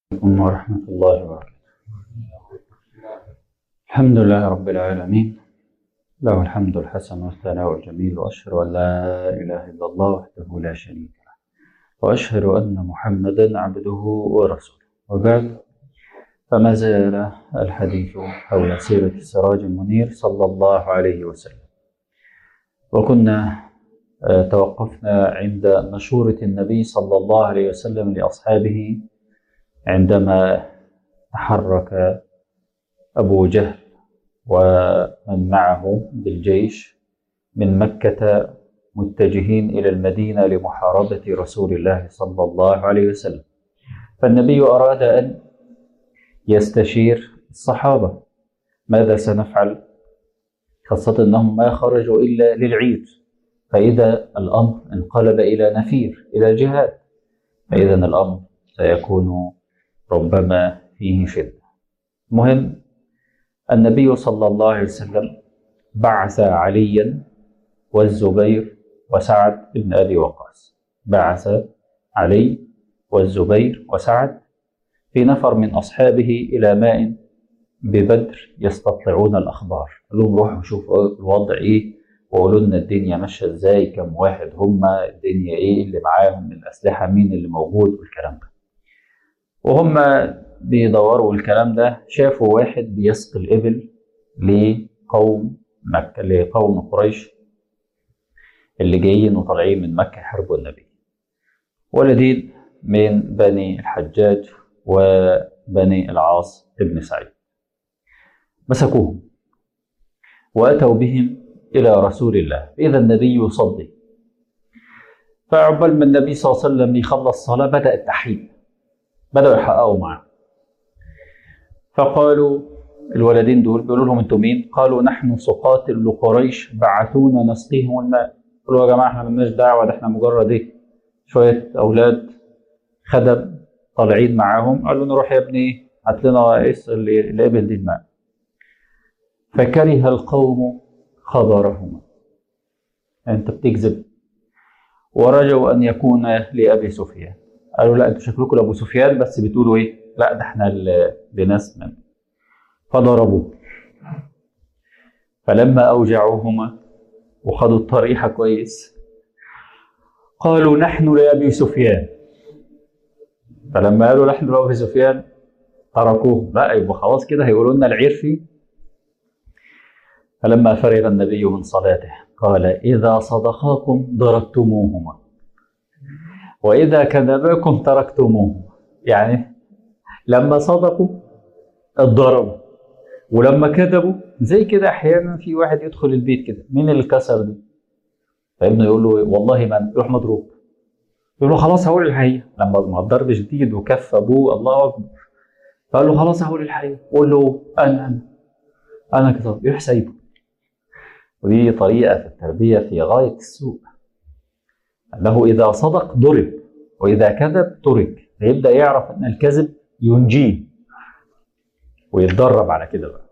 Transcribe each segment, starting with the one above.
عليكم ورحمة الله وبركاته الحمد لله رب العالمين له الحمد الحسن والثناء الجميل وأشهد أن لا إله إلا الله وحده لا شريك له وأشهد أن محمدا عبده ورسوله وبعد فما زال الحديث حول سيرة السراج المنير صلى الله عليه وسلم وكنا آه، توقفنا عند مشورة النبي صلى الله عليه وسلم لأصحابه عندما تحرك أبو جهل ومن معه بالجيش من مكة متجهين إلى المدينة لمحاربة رسول الله صلى الله عليه وسلم فالنبي أراد أن يستشير الصحابة ماذا سنفعل خاصة أنهم ما خرجوا إلا للعيد فإذا الأمر انقلب إلى نفير إلى جهاد فإذا الأمر سيكون ربما فيه شدة المهم النبي صلى الله عليه وسلم بعث عليا والزبير وسعد بن أبي وقاص بعث علي والزبير وسعد في نفر من أصحابه إلى ماء ببدر يستطلعون الأخبار قال لهم روحوا شوفوا الوضع إيه وقولوا لنا الدنيا ماشية إزاي كم واحد هم الدنيا إيه اللي معاهم من الأسلحة مين اللي موجود والكلام ده وهم بيدوروا الكلام ده شافوا واحد بيسقي الإبل لقوم مكة لقوم قريش اللي جايين وطالعين من مكة يحاربوا النبي ولدين من بني الحجاج وبني العاص ابن سعيد مسكوهم وأتوا بهم إلى رسول الله إذا النبي يصلي فعقبال ما النبي صلى الله عليه وسلم يخلص صلاة بدأ التحريم بدأوا يحققوا معه فقالوا الولدين دول بيقولوا لهم انتوا مين؟ قالوا نحن سقاة لقريش بعثونا نسقيهم الماء قالوا يا جماعه احنا مالناش دعوه ده احنا مجرد ايه؟ شويه اولاد خدم طالعين معاهم قالوا نروح يا ابني هات لنا ايس الابل دي الماء فكره القوم خبرهما انت بتكذب ورجوا ان يكون لابي سفيان قالوا لا انتوا شكلكم لابو سفيان بس بتقولوا ايه؟ لا ده احنا لناس من فضربوه فلما اوجعوهما وخدوا الطريحه كويس قالوا نحن لابي سفيان فلما قالوا نحن لابي سفيان تركوه لا يبقى خلاص كده هيقولوا لنا العير فيه فلما فرغ النبي من صلاته قال اذا صدقاكم ضربتموهما واذا كذباكم تركتموهما يعني لما صدقوا اتضربوا ولما كذبوا زي كده احيانا في واحد يدخل البيت كده مين اللي كسر دي؟ فابنه يقول له والله ما يروح مضروب يقول له خلاص هقول الحقيقه لما ما الضرب شديد وكف ابوه الله اكبر فقال له خلاص هقول الحقيقه قول له انا انا انا كذاب يروح سايبه ودي طريقه في التربيه في غايه السوء انه اذا صدق ضرب واذا كذب ترك فيبدا يعرف ان الكذب ينجيه ويتدرب على كده بقى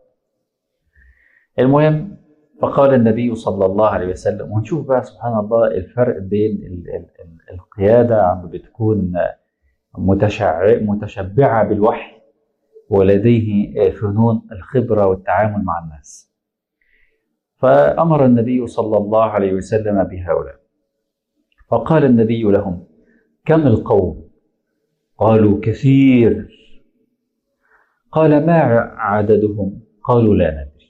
المهم فقال النبي صلى الله عليه وسلم ونشوف بقى سبحان الله الفرق بين ال ال ال القيادة عم بتكون متشع متشبعة بالوحي ولديه فنون الخبرة والتعامل مع الناس فأمر النبي صلى الله عليه وسلم بهؤلاء فقال النبي لهم كم القوم قالوا كثير قال ما عددهم قالوا لا ندري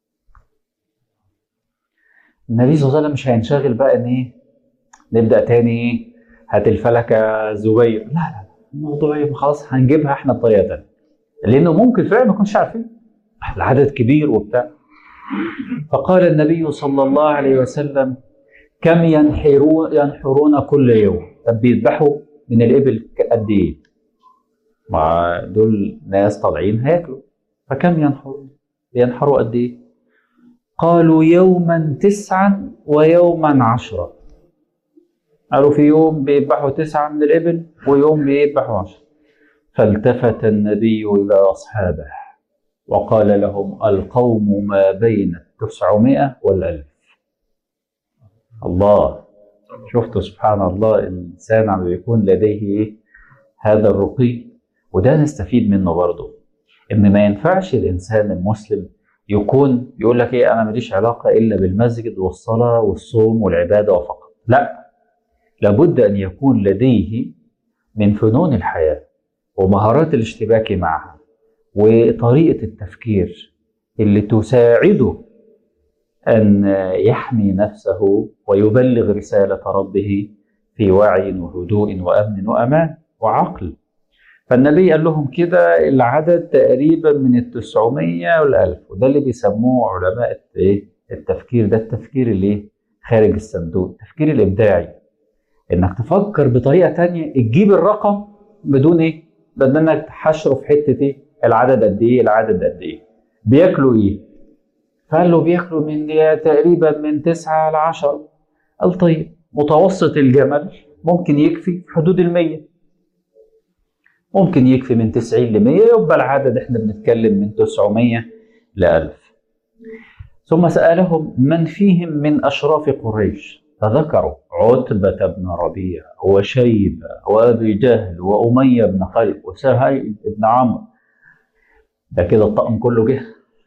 النبي صلى الله عليه وسلم مش هينشغل بقى ان ايه نبدا تاني ايه هات الفلك يا زبير لا لا الموضوع ايه خلاص هنجيبها احنا بطريقه تانيه لانه ممكن فعلا ما نكونش عارفين العدد كبير وبتاع فقال النبي صلى الله عليه وسلم كم ينحرون ينحرون كل يوم طب بيذبحوا من الابل قد ايه؟ مع دول ناس طالعين هياكلوا فكم ينحروا؟ ينحروا قد ايه؟ قالوا يوما تسعا ويوما عشرة قالوا في يوم بيذبحوا تسعة من الإبل ويوم بيذبحوا عشرة فالتفت النبي إلى أصحابه وقال لهم القوم ما بين التسعمائة والألف الله شفتوا سبحان الله الإنسان عم بيكون لديه إيه؟ هذا الرقي وده نستفيد منه برضه ان ما ينفعش الانسان المسلم يكون يقول لك ايه انا ماليش علاقه الا بالمسجد والصلاه والصوم والعباده وفقط لا لابد ان يكون لديه من فنون الحياه ومهارات الاشتباك معها وطريقه التفكير اللي تساعده ان يحمي نفسه ويبلغ رساله ربه في وعي وهدوء وامن وامان وعقل فالنبي قال لهم كده العدد تقريبا من التسعمية والألف وده اللي بيسموه علماء ايه التفكير ده التفكير اللي إيه؟ خارج الصندوق التفكير الإبداعي إنك تفكر بطريقة تانية تجيب الرقم بدون إيه بدون إنك تحشره في حتة إيه العدد قد إيه العدد قد إيه بياكلوا إيه فقال له بياكلوا من تقريبا من تسعة لعشرة قال طيب متوسط الجمل ممكن يكفي في حدود المية ممكن يكفي من 90 ل 100 يبقى العدد احنا بنتكلم من 900 ل 1000 ثم سألهم من فيهم من أشراف قريش فذكروا عتبة بن ربيع وشيبة وأبي جهل وأمية بن خلف وسهيل بن عمرو ده كده الطقم كله جه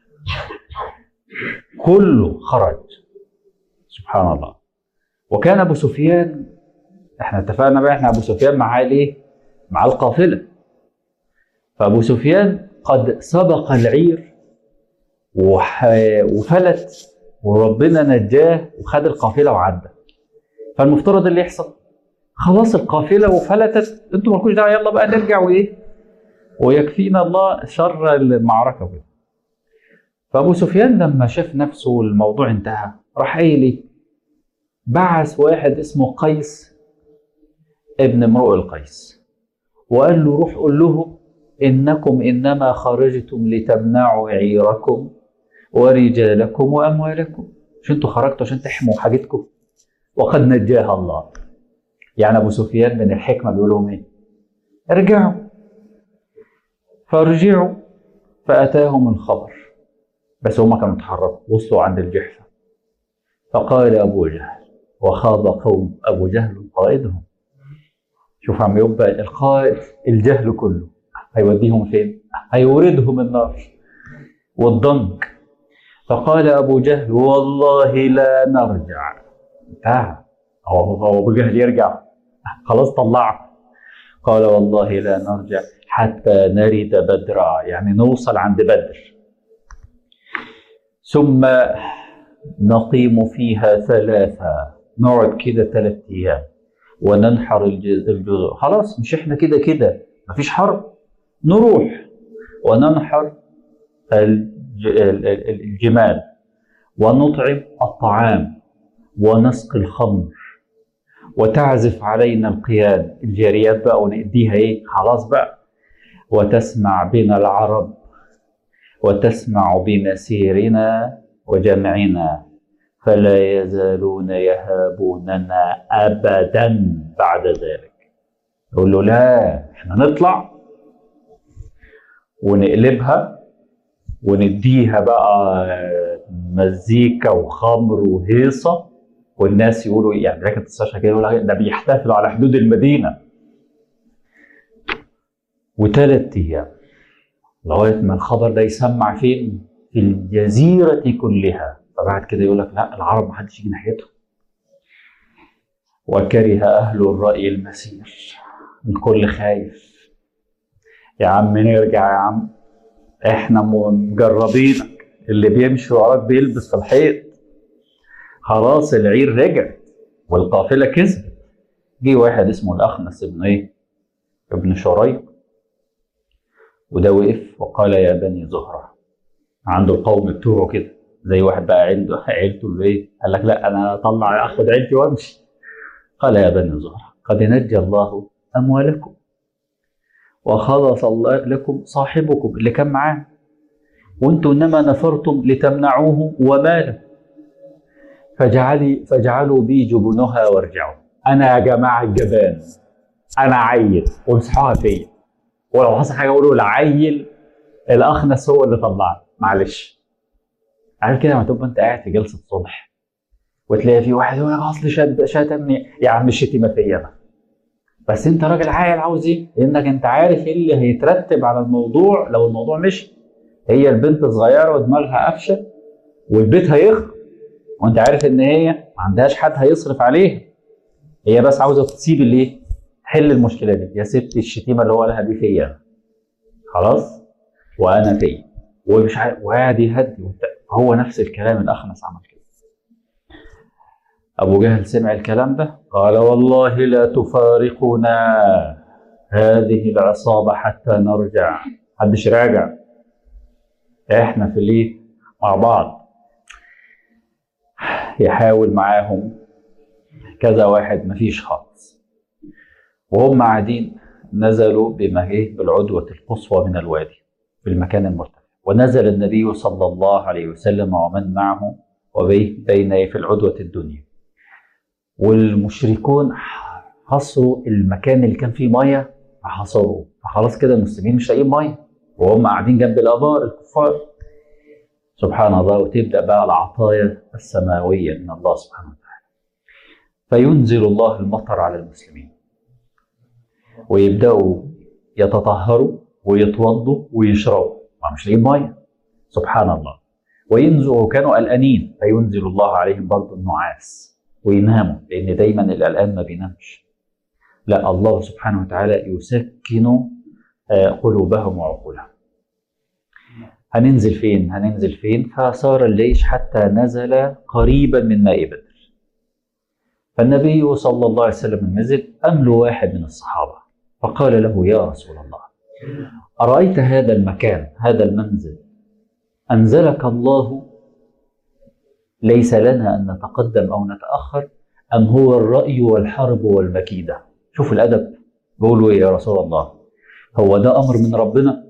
كله خرج سبحان الله وكان أبو سفيان احنا اتفقنا بقى احنا أبو سفيان معاه ليه؟ مع القافلة فأبو سفيان قد سبق العير وح... وفلت وربنا نجاه وخد القافلة وعدى فالمفترض اللي يحصل خلاص القافلة وفلتت انتوا مالكوش دعوة يلا بقى نرجع وايه ويكفينا الله شر المعركة وكده فأبو سفيان لما شاف نفسه الموضوع انتهى راح قايل ايه بعث واحد اسمه قيس ابن امرؤ القيس وقال له روح قول لهم إنكم إنما خرجتم لتمنعوا عيركم ورجالكم وأموالكم مش انتوا خرجتوا عشان تحموا حاجتكم وقد نجاها الله يعني أبو سفيان من الحكمة بيقول لهم إيه ارجعوا فرجعوا فأتاهم الخبر بس هم كانوا اتحركوا وصلوا عند الجحفة فقال أبو جهل وخاض قوم أبو جهل قائدهم شوف عم يبقى القائد الجهل كله هيوديهم فين؟ هيوردهم النار والضنك فقال أبو جهل والله لا نرجع انتهى هو هو أبو جهل يرجع خلاص طلعه قال والله لا نرجع حتى نرد بدرا يعني نوصل عند بدر ثم نقيم فيها ثلاثة نقعد كده ثلاث أيام وننحر الجزر خلاص مش احنا كده كده مفيش حرب نروح وننحر الجمال ونطعم الطعام ونسقي الخمر وتعزف علينا القياد الجاريات بقى ونديها ايه خلاص بقى وتسمع بنا العرب وتسمع بمسيرنا وجمعنا فلا يزالون يهابوننا ابدا بعد ذلك يقول له لا احنا نطلع ونقلبها ونديها بقى مزيكا وخمر وهيصه والناس يقولوا يعني لكن التسعة كده يقول ده بيحتفلوا على حدود المدينه وثلاث ايام لغايه ما الخبر ده يسمع فين؟ في الجزيره كلها فبعد كده يقول لك لا العرب ما حدش يجي ناحيتهم وكره اهل الراي المسير الكل خايف يا عم نرجع يا عم احنا مجربينك اللي بيمشي وراك بيلبس في الحيط خلاص العير رجعت والقافله كسبت جه واحد اسمه الاخنس ابن ايه ابن شريق وده وقف وقال يا بني زهره عنده القوم بتوعه كده زي واحد بقى عنده عيلته اللي ايه قال لك لا انا اطلع اخد عيلتي وامشي قال يا بني زهره قد نجى الله اموالكم وخلص الله لكم صاحبكم اللي كان معاه وانتم انما نفرتم لتمنعوه وماله فجعلي فجعلوا بي جبنها وارجعوا انا يا جماعه الجبان انا عيل وامسحوها فيا ولو حصل حاجه اقولوا العيل الاخنس هو اللي طلعني معلش عارف كده لما تبقى انت قاعد في جلسه صلح وتلاقي في واحد يقول لك اصل شتمني يا عم الشتيمه فيا انا بس انت راجل عاقل عاوز ايه؟ لانك انت عارف ايه اللي هيترتب على الموضوع لو الموضوع مشي هي البنت صغيره ودماغها قفشه والبيت هيخرب وانت عارف ان هي ما عندهاش حد هيصرف عليها هي بس عاوزه تسيب الايه؟ تحل المشكله دي يا ست الشتيمه اللي هو لها دي فيا خلاص وانا فيا ومش عارف وقاعد يهدي هو نفس الكلام الاخنس عمل كده ابو جهل سمع الكلام ده قال والله لا تفارقنا هذه العصابه حتى نرجع محدش راجع احنا في الايه مع بعض يحاول معاهم كذا واحد مفيش خالص وهم قاعدين نزلوا بما ايه بالعدوة القصوى من الوادي في المكان المرتفع ونزل النبي صلى الله عليه وسلم ومن معه وبيه بين في العدوة الدنيا والمشركون حصروا المكان اللي كان فيه ميه فحصروه فخلاص كده المسلمين مش لاقيين ميه وهم قاعدين جنب الابار الكفار سبحان الله وتبدا بقى العطايا السماويه من الله سبحانه وتعالى فينزل الله المطر على المسلمين ويبداوا يتطهروا ويتوضوا ويشربوا ما مش لاقيين ميه سبحان الله وينزل وكانوا قلقانين فينزل الله عليهم برضه النعاس ويناموا لان دايما القلقان ما بينامش لا الله سبحانه وتعالى يسكن قلوبهم وعقولهم هننزل فين هننزل فين فصار الجيش حتى نزل قريبا من ماء بدر فالنبي صلى الله عليه وسلم نزل أمل واحد من الصحابة فقال له يا رسول الله أرأيت هذا المكان هذا المنزل أنزلك الله ليس لنا أن نتقدم أو نتأخر أم هو الرأي والحرب والمكيدة شوف الأدب بيقولوا إيه يا رسول الله هو ده أمر من ربنا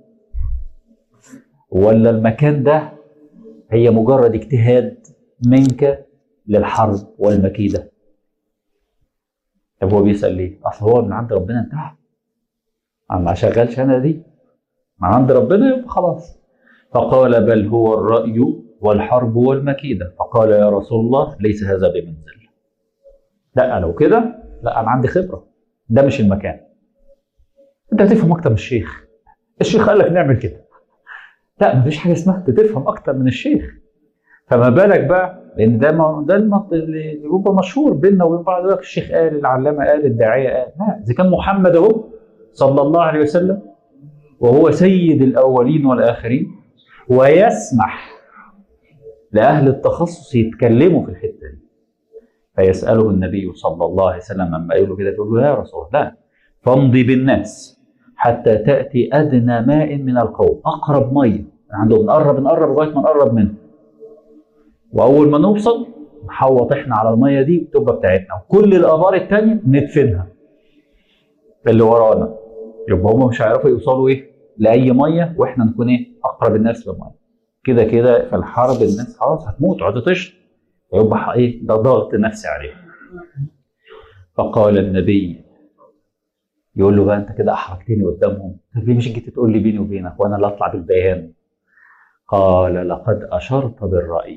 ولا المكان ده هي مجرد اجتهاد منك للحرب والمكيدة طب هو بيسأل ليه أصل هو من عند ربنا انتهى ما شغلش أنا دي من عند ربنا يبقى خلاص فقال بل هو الرأي والحرب والمكيدة فقال يا رسول الله ليس هذا بمنزل لا لو كده لا أنا عندي خبرة ده مش المكان أنت هتفهم أكتر من الشيخ الشيخ قال لك نعمل كده لا مفيش حاجة اسمها تفهم أكتر من الشيخ فما بالك بقى لأن ده ما ده اللي بيبقى مشهور بيننا وبين بعض يقول لك الشيخ قال العلامة قال الداعية قال لا إذا كان محمد أهو صلى الله عليه وسلم وهو سيد الأولين والآخرين ويسمح لأهل التخصص يتكلموا في الحتة دي فيسأله النبي صلى الله عليه وسلم لما يقول له كده يقول له يا رسول الله فامضي بالناس حتى تأتي أدنى ماء من القوم أقرب مية عندهم نقرب نقرب لغاية ما نقرب منه وأول ما نوصل نحوط إحنا على المية دي تبقى بتاعتنا وكل الآبار التانية ندفنها اللي ورانا يبقى هم مش هيعرفوا يوصلوا إيه لأي مية وإحنا نكون إيه أقرب الناس للمية كده كده في الحرب الناس خلاص هتموت هتطش يبقى ايه ده ضغط نفسي عليه فقال النبي يقول له بقى انت كده احرجتني قدامهم طب ليه مش جيت تقول لي بيني وبينك وانا اللي اطلع بالبيان قال لقد اشرت بالراي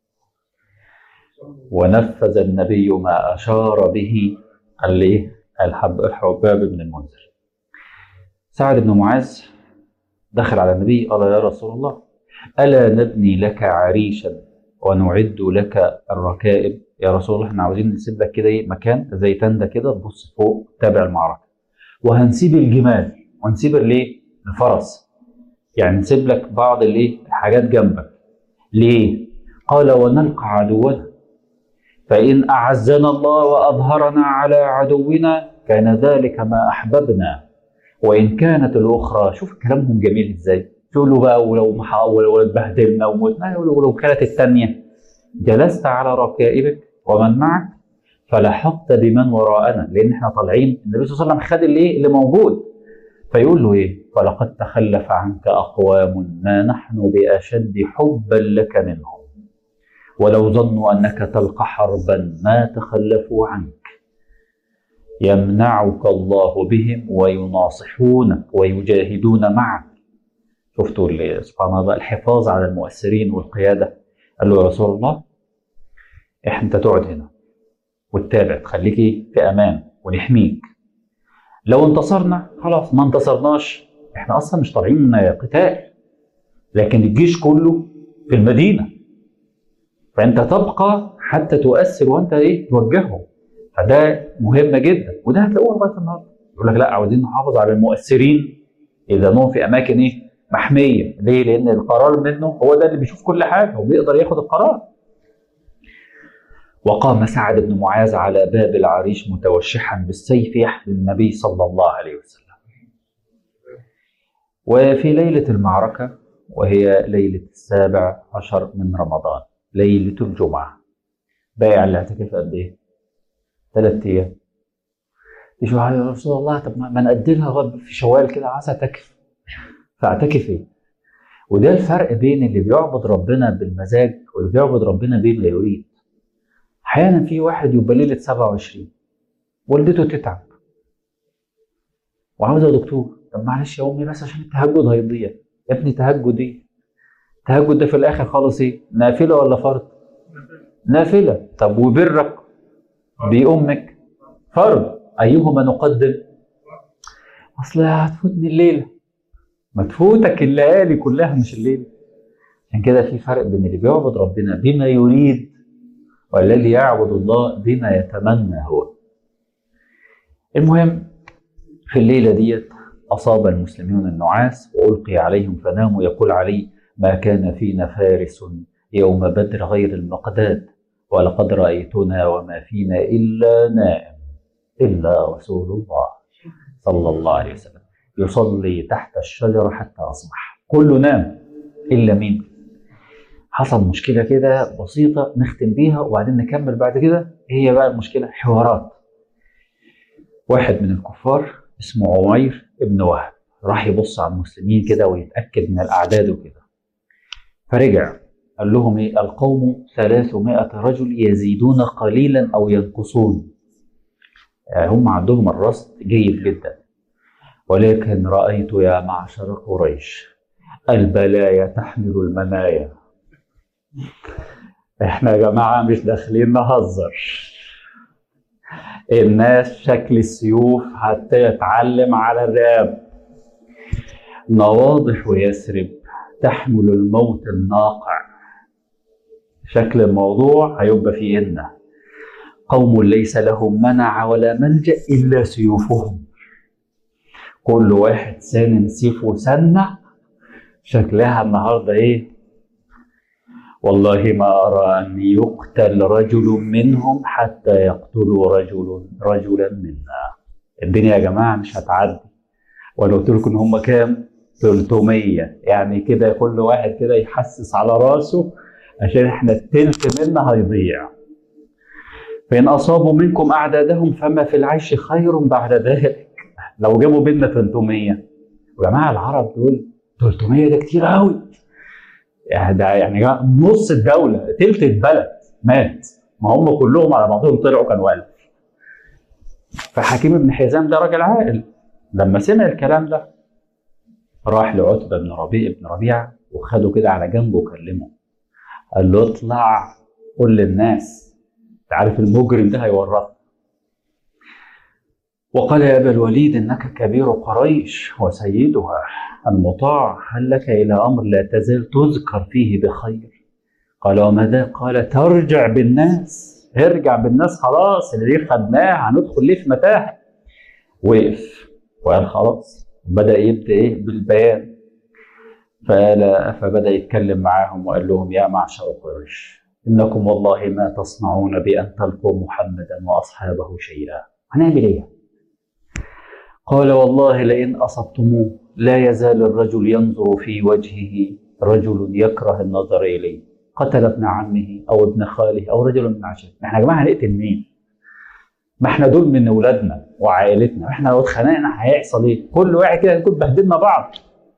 ونفذ النبي ما اشار به الايه الحب الحباب بن المنذر سعد بن معاذ دخل على النبي قال يا رسول الله ألا نبني لك عريشا ونعد لك الركائب يا رسول الله احنا عاوزين نسيب لك كده ايه مكان زي تندة كده تبص فوق تابع المعركة وهنسيب الجمال ونسيب الايه الفرس يعني نسيب لك بعض الايه الحاجات جنبك ليه قال ونلقى عدونا فإن أعزنا الله وأظهرنا على عدونا كان ذلك ما أحببنا وإن كانت الأخرى شوف كلامهم جميل إزاي تقول له بقى ولو محاول ولو اتبهدلنا ومتنا ولو كانت الثانيه جلست على ركائبك ومن معك فلحقت بمن وراءنا لان احنا طالعين النبي صلى الله عليه وسلم خد الايه اللي موجود فيقول له ايه فلقد تخلف عنك اقوام ما نحن باشد حبا لك منهم ولو ظنوا انك تلقى حربا ما تخلفوا عنك يمنعك الله بهم ويناصحونك ويجاهدون معك شفتوا سبحان الله الحفاظ على المؤثرين والقياده قال له يا رسول الله احنا انت تقعد هنا وتتابع تخليك في امان ونحميك لو انتصرنا خلاص ما انتصرناش احنا اصلا مش طالعين قتال لكن الجيش كله في المدينه فانت تبقى حتى تؤثر وانت ايه توجههم فده مهمه جدا وده هتلاقوه لغايه النهارده يقول لك لا عاوزين نحافظ على المؤثرين اذا انهم في اماكن ايه محميه ليه؟ لان القرار منه هو ده اللي بيشوف كل حاجه وبيقدر ياخد القرار وقام سعد بن معاذ على باب العريش متوشحا بالسيف يحمي النبي صلى الله عليه وسلم وفي ليلة المعركة وهي ليلة السابع عشر من رمضان ليلة الجمعة بايع الاعتكاف قد ايه؟ ثلاث ايام تشوف يا رسول الله طب ما نأجلها في شوال كده عايز اعتكف فاعتكف ايه؟ وده الفرق بين اللي بيعبد ربنا بالمزاج واللي بيعبد ربنا بما يريد احيانا في واحد يبقى ليله 27 والدته تتعب وعاوزه دكتور طب معلش يا امي بس عشان التهجد هيضيع يا ابني تهجد ايه؟ التهجد ده في الاخر خالص ايه؟ نافله ولا فرض؟ نافله طب وبرك بامك فرض ايهما نقدم؟ اصل هتفوتني الليله ما تفوتك الليالي كلها مش الليله عشان كده في فرق بين اللي بيعبد ربنا بما يريد والذي يعبد الله بما يتمنى هو المهم في الليلة ديت أصاب المسلمون النعاس وألقي عليهم فناموا يقول علي ما كان فينا فارس يوم بدر غير المقداد ولقد رأيتنا وما فينا إلا نائم إلا رسول الله صلى الله عليه وسلم يصلي تحت الشجرة حتى أصبح كله نام إلا مين حصل مشكلة كده بسيطة نختم بيها وبعدين نكمل بعد كده هي بقى المشكلة حوارات واحد من الكفار اسمه عمير ابن وهب راح يبص على المسلمين كده ويتأكد من الأعداد وكده فرجع قال لهم ايه القوم 300 رجل يزيدون قليلا أو ينقصون يعني هم عندهم الرصد جيد جدا ولكن رأيت يا معشر قريش البلايا تحمل المنايا احنا يا جماعة مش داخلين نهزر الناس شكل السيوف هتتعلم على الراب نواضح ويسرب تحمل الموت الناقع شكل الموضوع هيبقى فيه إن قوم ليس لهم منع ولا ملجأ إلا سيوفهم كل واحد سان سيفه سنة شكلها النهارده ايه والله ما أرى أن يقتل رجل منهم حتى يقتلوا رجل رجلا منا الدنيا يا جماعة مش هتعدي ولو قلت لكم إن هم كام 300 يعني كده كل واحد كده يحسس على راسه عشان احنا التلت منا هيضيع فإن أصابوا منكم أعدادهم فما في العيش خير بعد ذلك لو جابوا بينا 300 يا جماعة العرب دول 300 ده كتير قوي يعني ده يعني نص الدوله تلت البلد مات ما هم كلهم على بعضهم طلعوا كانوا ألف فحكيم بن حزام ده راجل عاقل لما سمع الكلام ده راح لعتبه بن ربيع بن ربيعه وخده كده على جنبه وكلمه قال له اطلع قول للناس انت عارف المجرم ده هيورطنا وقال يا ابا الوليد انك كبير قريش وسيدها المطاع هل لك الى امر لا تزال تذكر فيه بخير قال وماذا قال ترجع بالناس ارجع بالناس خلاص اللي دي خدناه هندخل ليه في متاهه وقف وقال خلاص بدا يبدا ايه بالبيان فقال فبدا يتكلم معاهم وقال لهم يا معشر قريش انكم والله ما تصنعون بان تلقوا محمدا واصحابه شيئا هنعمل ايه قال والله لئن اصبتموه لا يزال الرجل ينظر في وجهه رجل يكره النظر اليه قتل ابن عمه او ابن خاله او رجل من عشيرته احنا يا جماعه هنقتل مين ما احنا دول من اولادنا وعائلتنا احنا لو اتخانقنا هيحصل ايه كل واحد كده هنكون بهدلنا بعض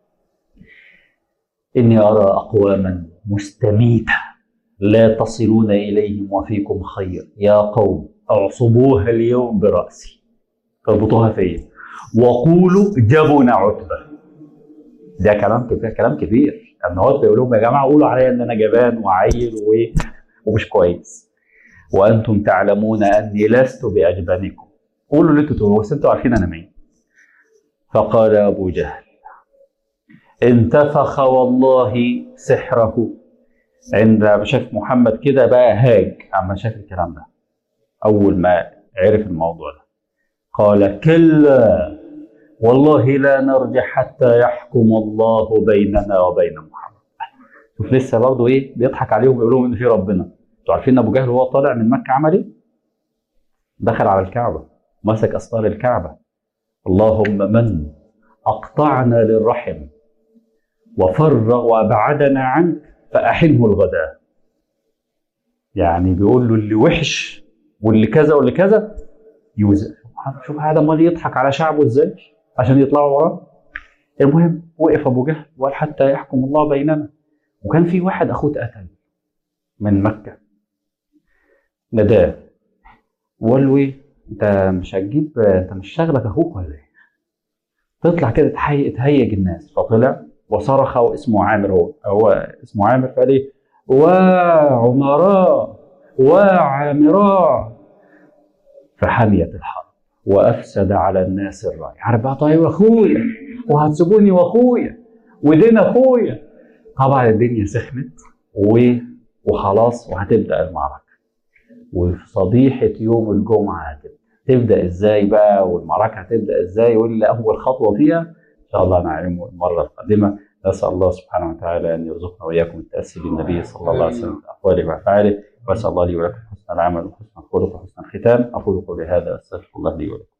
اني ارى اقواما مستميته لا تصلون اليهم وفيكم خير يا قوم اعصبوها اليوم براسي اربطوها فيا وقولوا جبن عتبه ده كلام كبير كلام كبير ان هو بيقول لهم يا جماعه قولوا عليا ان انا جبان وعيل وايه ومش كويس وانتم تعلمون اني لست باجبانكم قولوا اللي انتوا تقولوا بس انتوا عارفين انا مين فقال أبو جهل انتفخ والله سحره عند شاف محمد كده بقى هاج عما شاف الكلام ده أول ما عرف الموضوع ده قال كلا والله لا نرجع حتى يحكم الله بيننا وبين محمد شوف لسه برضه ايه بيضحك عليهم ويقول لهم ان في ربنا انتوا عارفين ابو جهل وهو طالع من مكه عمل ايه؟ دخل على الكعبه مسك استار الكعبه اللهم من اقطعنا للرحم وفرغ وابعدنا عنك فاحنه الغداء يعني بيقول له اللي وحش واللي كذا واللي كذا يوزع شوف هذا امال يضحك على شعبه ازاي عشان يطلعوا وراه المهم وقف ابو جهل وقال حتى يحكم الله بيننا وكان في واحد اخوه اتقتل من مكه نداه وقال له ايه انت مش هتجيب انت مش شغلك اخوك ولا ايه؟ تطلع كده تهيج تهيج الناس فطلع وصرخ واسمه عامر هو هو اسمه عامر فقال ايه وعمراء وعامراء فحميت الحرب وافسد على الناس الراي عارف بقى طيب اخويا وهتسيبوني واخويا ودين اخويا طبعا الدنيا سخنت و... وخلاص وهتبدا المعركه وفي صبيحه يوم الجمعه هتبدا تبدا ازاي بقى والمعركه هتبدا ازاي واللي اول خطوه فيها ان شاء الله نعلمه المره القادمه نسال الله سبحانه وتعالى ان يرزقنا واياكم التاسي بالنبي صلى الله عليه وسلم في اقواله وافعاله واسال الله لي ولكم حسن العمل وحسن الخلق وحسن الختام اقول قولي هذا استغفر الله لي ولكم